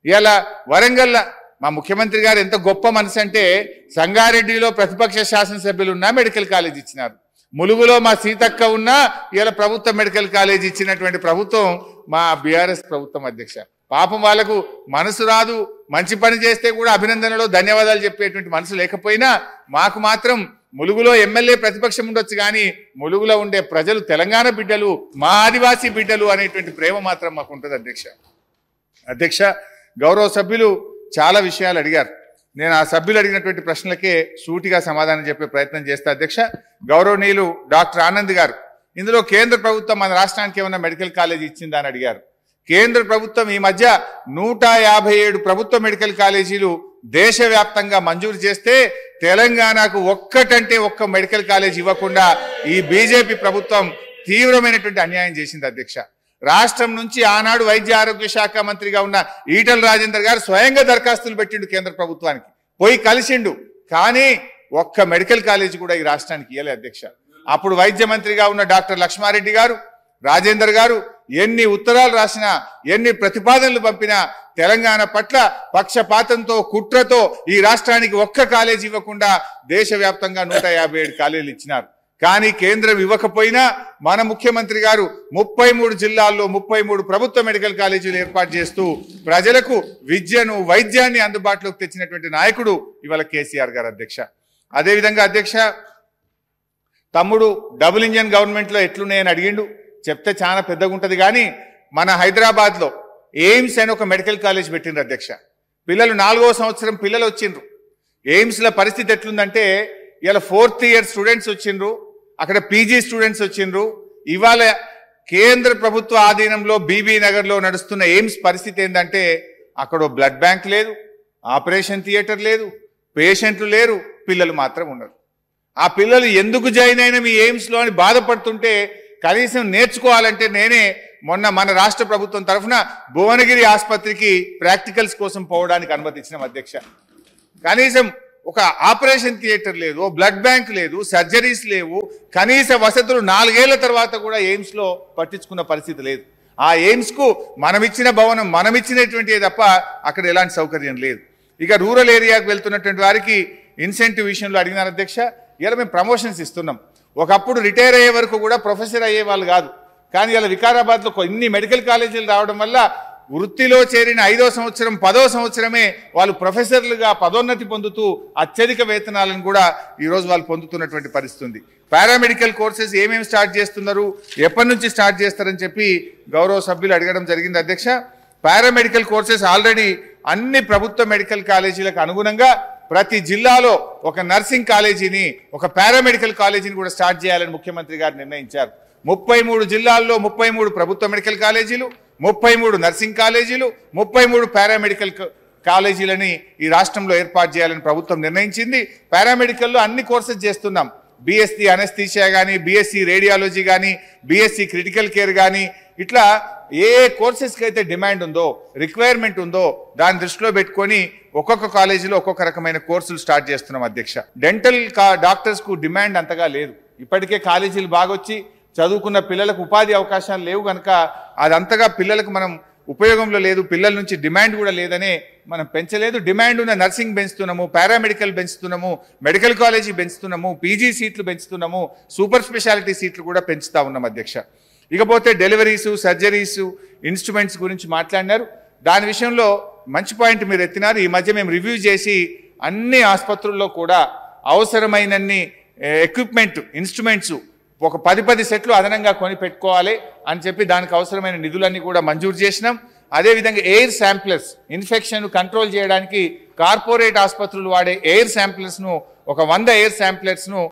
ఇవాళ వరంగల్ మా ముఖ్యమంత్రి గారు ఎంత గొప్ప మనసు అంటే సంగారెడ్డిలో ప్రతిపక్ష శాసనసభ్యులు ఉన్నా మెడికల్ కాలేజ్ ఇచ్చినారు ములుగులో మా సీతక్క ఉన్నా ఇవాళ ప్రభుత్వ మెడికల్ కాలేజ్ ఇచ్చినటువంటి ప్రభుత్వం మా బీఆర్ఎస్ ప్రభుత్వం అధ్యక్ష పాపం వాళ్ళకు మనసు రాదు మంచి పని చేస్తే కూడా అభినందనలో ధన్యవాదాలు చెప్పేటువంటి మనసు లేకపోయినా మాకు మాత్రం ములుగులో ఎమ్మెల్యే ప్రతిపక్షం ఉండొచ్చు కానీ ములుగులో ఉండే ప్రజలు తెలంగాణ బిడ్డలు మా ఆదివాసీ బిడ్డలు అనేటువంటి ప్రేమ మాత్రం మాకు ఉంటుంది అధ్యక్ష అధ్యక్ష గౌరవ సభ్యులు చాలా విషయాలు అడిగారు నేను ఆ సభ్యులు అడిగినటువంటి ప్రశ్నలకే సూటిగా సమాధానం చెప్పే ప్రయత్నం చేస్తా అధ్యక్ష గౌరవనీయులు డాక్టర్ ఆనంద్ గారు ఇందులో కేంద్ర ప్రభుత్వం మన రాష్ట్రానికి ఏమైనా మెడికల్ కాలేజ్ ఇచ్చిందా అని అడిగారు కేంద్ర ప్రభుత్వం ఈ మధ్య నూట యాభై ఏడు ప్రభుత్వ మెడికల్ కాలేజీలు దేశవ్యాప్తంగా మంజూరు చేస్తే తెలంగాణకు ఒక్కటంటే ఒక్క మెడికల్ కాలేజ్ ఇవ్వకుండా ఈ బీజేపీ ప్రభుత్వం తీవ్రమైనటువంటి అన్యాయం చేసింది అధ్యక్ష రాష్ట్రం నుంచి ఆనాడు వైద్య ఆరోగ్య శాఖ మంత్రిగా ఉన్న ఈటల రాజేందర్ గారు స్వయంగా దరఖాస్తులు పెట్టిండు కేంద్ర ప్రభుత్వానికి పోయి కలిసిండు కానీ ఒక్క మెడికల్ కాలేజ్ కూడా ఈ రాష్ట్రానికి ఇవ్వలే అధ్యక్ష అప్పుడు వైద్య మంత్రిగా ఉన్న డాక్టర్ లక్ష్మారెడ్డి గారు రాజేందర్ గారు ఎన్ని ఉత్తరాలు రాసినా ఎన్ని ప్రతిపాదనలు పంపినా తెలంగాణ పట్ల పక్షపాతంతో కుట్రతో ఈ రాష్ట్రానికి ఒక్క కాలేజీ ఇవ్వకుండా దేశవ్యాప్తంగా నూట యాభై ఏడు కాలేజీలు ఇచ్చినారు కానీ కేంద్రం ఇవ్వకపోయినా మన ముఖ్యమంత్రి గారు ముప్పై మూడు జిల్లాల్లో ముప్పై మూడు ప్రభుత్వ మెడికల్ కాలేజీలు ఏర్పాటు చేస్తూ ప్రజలకు విద్యను వైద్యాన్ని అందుబాటులోకి తెచ్చినటువంటి నాయకుడు ఇవాళ కేసీఆర్ గారు అధ్యక్ష అదేవిధంగా అధ్యక్ష తమ్ముడు డబుల్ ఇంజన్ గవర్నమెంట్లో ఎట్లున్నాయని అడిగిండు చెప్తే చాలా పెద్దగా ఉంటుంది కానీ మన హైదరాబాద్లో ఎయిమ్స్ అని ఒక మెడికల్ కాలేజ్ పెట్టిండ్రు అధ్యక్ష పిల్లలు నాలుగో సంవత్సరం పిల్లలు వచ్చిండ్రు ఎయిమ్స్ల పరిస్థితి ఎట్లుందంటే ఇలా ఫోర్త్ ఇయర్ స్టూడెంట్స్ వచ్చిండ్రు అక్కడ పీజీ స్టూడెంట్స్ వచ్చిండ్రు ఇవాళ కేంద్ర ప్రభుత్వ ఆధీనంలో బీబీ నగర్లో నడుస్తున్న ఎయిమ్స్ పరిస్థితి ఏంటంటే అక్కడ ఓ బ్లడ్ బ్యాంక్ లేదు ఆపరేషన్ థియేటర్ లేదు పేషెంట్లు లేరు పిల్లలు మాత్రం ఉన్నారు ఆ పిల్లలు ఎందుకు జాయిన్ అయిన మీ ఎయిమ్స్లో అని బాధపడుతుంటే కనీసం నేర్చుకోవాలంటే నేనే మొన్న మన రాష్ట్ర ప్రభుత్వం తరఫున భువనగిరి ఆసుపత్రికి ప్రాక్టికల్స్ కోసం పోవడానికి అనుమతించిన అధ్యక్ష కనీసం ఒక ఆపరేషన్ థియేటర్ లేదు ఓ బ్లడ్ బ్యాంక్ లేదు సర్జరీస్ లేవు కనీస వసతులు నాలుగేళ్ల తర్వాత కూడా ఎయిమ్స్ లో పట్టించుకున్న పరిస్థితి లేదు ఆ ఎయిమ్స్ కు మనమిచ్చిన భవనం మనమిచ్చినటువంటి తప్ప అక్కడ ఎలాంటి సౌకర్యం లేదు ఇక రూరల్ ఏరియాకు వెళ్తున్నటువంటి వారికి ఇన్సెంటివ్ విషయంలో అడిగినారు అధ్యక్ష ఇలా మేము ప్రమోషన్స్ ఇస్తున్నాం ఒకప్పుడు రిటైర్ అయ్యే వరకు కూడా ప్రొఫెసర్ అయ్యే వాళ్ళు కాదు కానీ ఇలా వికారాబాద్లో ఇన్ని మెడికల్ కాలేజీలు రావడం వల్ల వృత్తిలో చేరిన ఐదో సంవత్సరం పదో సంవత్సరమే వాళ్ళు ప్రొఫెసర్లుగా పదోన్నతి పొందుతూ అత్యధిక వేతనాలను కూడా ఈరోజు వాళ్ళు పొందుతున్నటువంటి పరిస్థితి ఉంది పారామెడికల్ కోర్సెస్ ఏమేమి స్టార్ట్ చేస్తున్నారు ఎప్పటి నుంచి స్టార్ట్ చేస్తారని చెప్పి గౌరవ సభ్యులు అడగడం జరిగింది అధ్యక్ష పారామెడికల్ కోర్సెస్ ఆల్రెడీ అన్ని ప్రభుత్వ మెడికల్ కాలేజీలకు అనుగుణంగా ప్రతి జిల్లాలో ఒక నర్సింగ్ కాలేజీని ఒక పారామెడికల్ కాలేజీని కూడా స్టార్ట్ చేయాలని ముఖ్యమంత్రి గారు నిర్ణయించారు ముప్పై మూడు జిల్లాల్లో ముప్పై మూడు ప్రభుత్వ మెడికల్ కాలేజీలు ముప్పై మూడు నర్సింగ్ కాలేజీలు ముప్పై మూడు పారామెడికల్ క- కాలేజీలని ఈ రాష్ట్రంలో ఏర్పాటు చేయాలని ప్రభుత్వం నిర్ణయించింది పారామెడికల్లో అన్ని కోర్సెస్ చేస్తున్నాం బీఎస్సీ అనస్థీషియా కానీ బీఎస్సీ రేడియాలజీ కానీ బీఎస్సీ క్రిటికల్ కేర్ కానీ ఇట్లా ఏ కోర్సెస్కి అయితే డిమాండ్ ఉందో రిక్వైర్మెంట్ ఉందో దాన్ని దృష్టిలో పెట్టుకొని ఒక్కొక్క కాలేజీలో ఒక్కొక్క రకమైన కోర్సులు స్టార్ట్ చేస్తున్నాం అధ్యక్ష డెంటల్ కా డాక్టర్స్కు డిమాండ్ అంతగా లేదు ఇప్పటికే కాలేజీలు బాగొచ్చి చదువుకున్న పిల్లలకు ఉపాధి అవకాశాలు లేవు కనుక అదంతగా పిల్లలకు మనం ఉపయోగంలో లేదు పిల్లల నుంచి డిమాండ్ కూడా లేదనే మనం పెంచలేదు డిమాండ్ ఉన్న నర్సింగ్ పెంచుతున్నాము పారామెడికల్ పెంచుతున్నాము మెడికల్ కాలేజీ పెంచుతున్నాము పీజీ సీట్లు పెంచుతున్నాము సూపర్ స్పెషాలిటీ సీట్లు కూడా పెంచుతా ఉన్నాం అధ్యక్ష ఇకపోతే డెలివరీసు సర్జరీసు ఇన్స్ట్రుమెంట్స్ గురించి మాట్లాడినారు దాని విషయంలో మంచి పాయింట్ మీరు ఎత్తినారు ఈ మధ్య మేము రివ్యూ చేసి అన్ని ఆసుపత్రుల్లో కూడా అవసరమైనన్ని ఎక్విప్మెంట్ ఇన్స్ట్రుమెంట్స్ ఒక పది పది సెట్లు అదనంగా కొని పెట్టుకోవాలి అని చెప్పి దానికి అవసరమైన నిధులన్నీ కూడా మంజూరు చేసినాం అదేవిధంగా ఎయిర్ శాంప్లర్స్ ఇన్ఫెక్షన్ కంట్రోల్ చేయడానికి కార్పొరేట్ ఆసుపత్రులు వాడే ఎయిర్ శాంప్లర్స్ను ఒక వంద ఎయిర్ శాంప్లర్స్ను